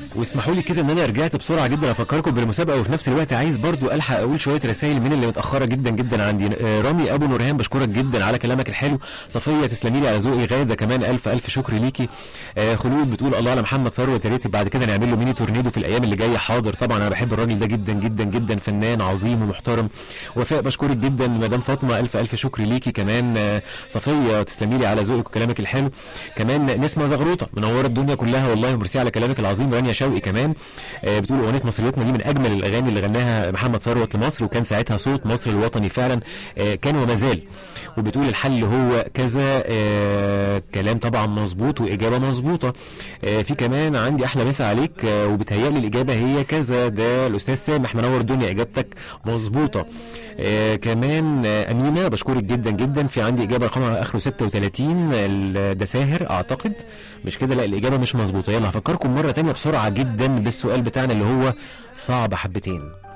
واسمحوا لي كده ان انا رجعت بسرعه جدا افكركم بالمسابقه وفي نفس الوقت عايز برضو الحق اقول شويه رسائل من اللي متاخره جدا جدا عندي آه، رامي ابو نورهان بشكرك جدا على كلامك الحلو صفيه تسلمي لي على ذوقي غاده كمان الف الف شكر ليكي آه، خلود بتقول الله على محمد ثروت يا ريت بعد كده نعمل له ميني تورنيدو في الايام اللي جايه حاضر طبعا انا بحب الراجل ده جدا جدا جدا فنان عظيم ومحترم وفاء بشكرك جدا مدام فاطمه الف الف شكر ليكي كمان آه، صفيه تسلمي لي على ذوقك وكلامك الحلو كمان نسمه زغروطه منوره الدنيا كلها والله وميرسي على كلامك العظيم رانيا شوقي كمان آه، بتقول اغنيه مصريتنا دي من اجمل الاغاني اللي غناها محمد ثروت لمصر وكان ساعتها صوت مصر الوطني فعلا آه، كان وما زال وبتقول الحل هو كذا آه، كلام طبعا مظبوط واجابه مظبوطه آه، في كمان عندي احلى مسا عليك آه، وبتهيألي الاجابه هي كذا ده الاستاذ سامح منور الدنيا اجابتك مظبوطه آه، كمان آه، امينه بشكرك جدا جدا في عندي اجابه رقمها اخره 36 ال- ده ساهر اعتقد مش كده لا الاجابه مش مظبوطه يلا هفكركم مره تانية بسرعه جدا بالسؤال بتاعنا اللي هو صعب حبتين